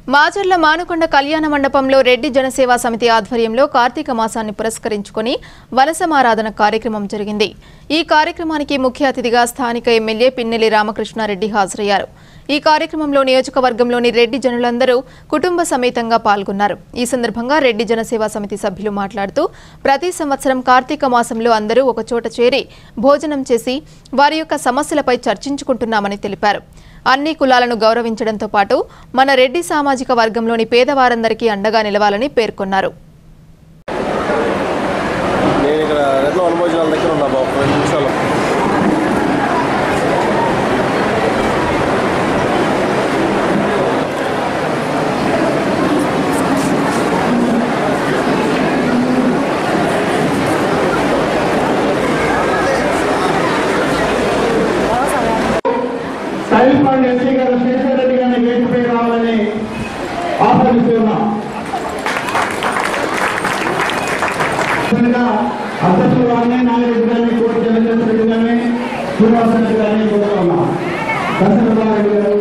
మాచర్ల మానుకొండ కళ్యాణ మండపంలో రెడ్డి జనసేవా సమితి ఆధ్వర్యంలో కార్తీక మాసాన్ని పురస్కరించుకొని వలసమారాధన కార్యక్రమం జరిగింది ఈ కార్యక్రమానికి ముఖ్య అతిథిగా స్థానిక ఎమ్మెల్యే పిన్నెల్లి రామకృష్ణారెడ్డి హాజరయ్యారు ఈ కార్యక్రమంలో నియోజకవర్గంలోని రెడ్డి జనులందరూ కుటుంబ సమేతంగా పాల్గొన్నారు ఈ సందర్భంగా రెడ్డి జనసేవా సమితి సభ్యులు మాట్లాడుతూ ప్రతి సంవత్సరం కార్తీక మాసంలో అందరూ ఒకచోట చేరి భోజనం చేసి వారి యొక్క సమస్యలపై చర్చించుకుంటున్నామని తెలిపారు అన్ని కులాలను గౌరవించడంతో పాటు మన రెడ్డి సామాజిక వర్గంలోని పేదవారందరికీ అండగా నిలవాలని పేర్కొన్నారు నేను ఇక్కడ రెడ్ల వనభోజనాల దగ్గర ఉన్నా బాబు ఒక రెండు నిమిషాలు స్టైల్ ఫండ్ ఎస్సీ గారు శ్రీధర్ రెడ్డి గారిని వేదికపై రావాలని ఆహ్వానిస్తున్నాం అధ్యక్షులు గారిని నాగరెడ్డి గారిని కోటి చంద్రశేఖర రెడ్డి గారిని శ్రీనివాస రెడ్డి గారిని కోరుతున్నాం దర్శనరెడ్డి గారు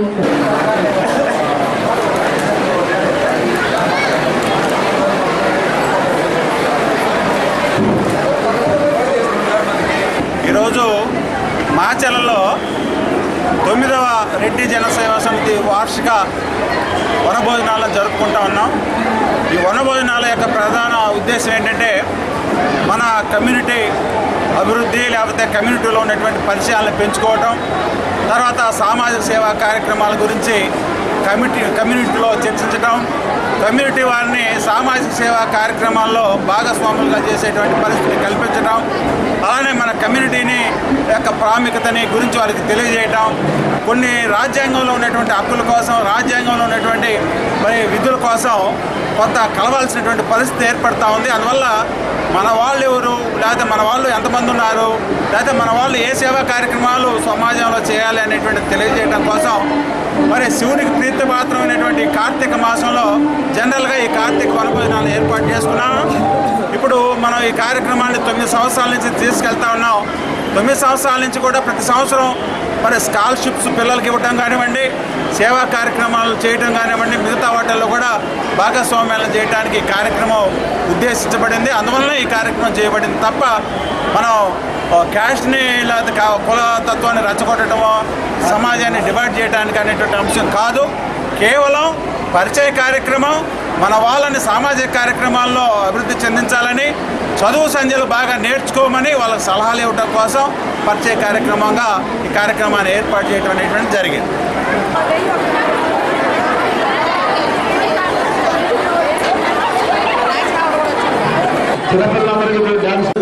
ఈరోజు మాచర్లలో తొమ్మిదవ రెడ్డి జనసేవ సమితి వార్షిక వనభోజనాలను జరుపుకుంటా ఉన్నాం ఈ వనభోజనాల యొక్క ప్రధాన ఉద్దేశం ఏంటంటే మన కమ్యూనిటీ అభివృద్ధి లేకపోతే కమ్యూనిటీలో ఉన్నటువంటి పరిచయాలను పెంచుకోవటం తర్వాత సామాజిక సేవా కార్యక్రమాల గురించి కమ్యూనిటీ కమ్యూనిటీలో చర్చించడం కమ్యూనిటీ వారిని సామాజిక సేవా కార్యక్రమాల్లో భాగస్వాములుగా చేసేటువంటి పరిస్థితిని కల్పించడం అలానే మన కమ్యూనిటీని యొక్క ప్రాముఖ్యతని గురించి వారికి తెలియజేయటం కొన్ని రాజ్యాంగంలో ఉన్నటువంటి హక్కుల కోసం రాజ్యాంగంలో ఉన్నటువంటి మరి విధుల కోసం కొంత కలవాల్సినటువంటి పరిస్థితి ఏర్పడతా ఉంది అందువల్ల మన వాళ్ళు ఎవరు లేకపోతే మన వాళ్ళు ఎంతమంది ఉన్నారు లేకపోతే మన వాళ్ళు ఏ సేవా కార్యక్రమాలు సమాజంలో చేయాలి అనేటువంటి తెలియజేయడం కోసం మరి శివునికి ప్రీతిపాత్రమైనటువంటి కార్తీక మాసంలో జనరల్గా ఈ కార్తీక వనభోజనాలు ఏర్పాటు చేసుకున్నాము ఇప్పుడు మనం ఈ కార్యక్రమాన్ని తొమ్మిది సంవత్సరాల నుంచి తీసుకెళ్తా ఉన్నాం తొమ్మిది సంవత్సరాల నుంచి కూడా ప్రతి సంవత్సరం మరి స్కాలర్షిప్స్ పిల్లలకి ఇవ్వడం కానివ్వండి సేవా కార్యక్రమాలు చేయడం కానివ్వండి మిగతా వాటిల్లో కూడా భాగస్వామ్యాలను చేయడానికి ఈ కార్యక్రమం ఉద్దేశించబడింది అందువలన ఈ కార్యక్రమం చేయబడింది తప్ప మనం ఆ, క్యాస్ట్ని లేకపోతే కా- కులతత్వాన్ని రెచ్చగొట్టడమో సమాజాన్ని డివైడ్ చేయడానికి అనేటువంటి అంశం కాదు కేవలం పరిచయ కార్యక్రమం మన వాళ్ళని సామాజిక కార్యక్రమాల్లో అభివృద్ధి చెందించాలని చదువు సంధ్యలు బాగా నేర్చుకోమని వాళ్ళకి సలహాలు ఇవ్వడం కోసం పరిచయ కార్యక్రమంగా ఈ కార్యక్రమాన్ని ఏర్పాటు చేయడం అనేటువంటి జరిగింది చిన్నపిల్లలందరికీ డాన్స్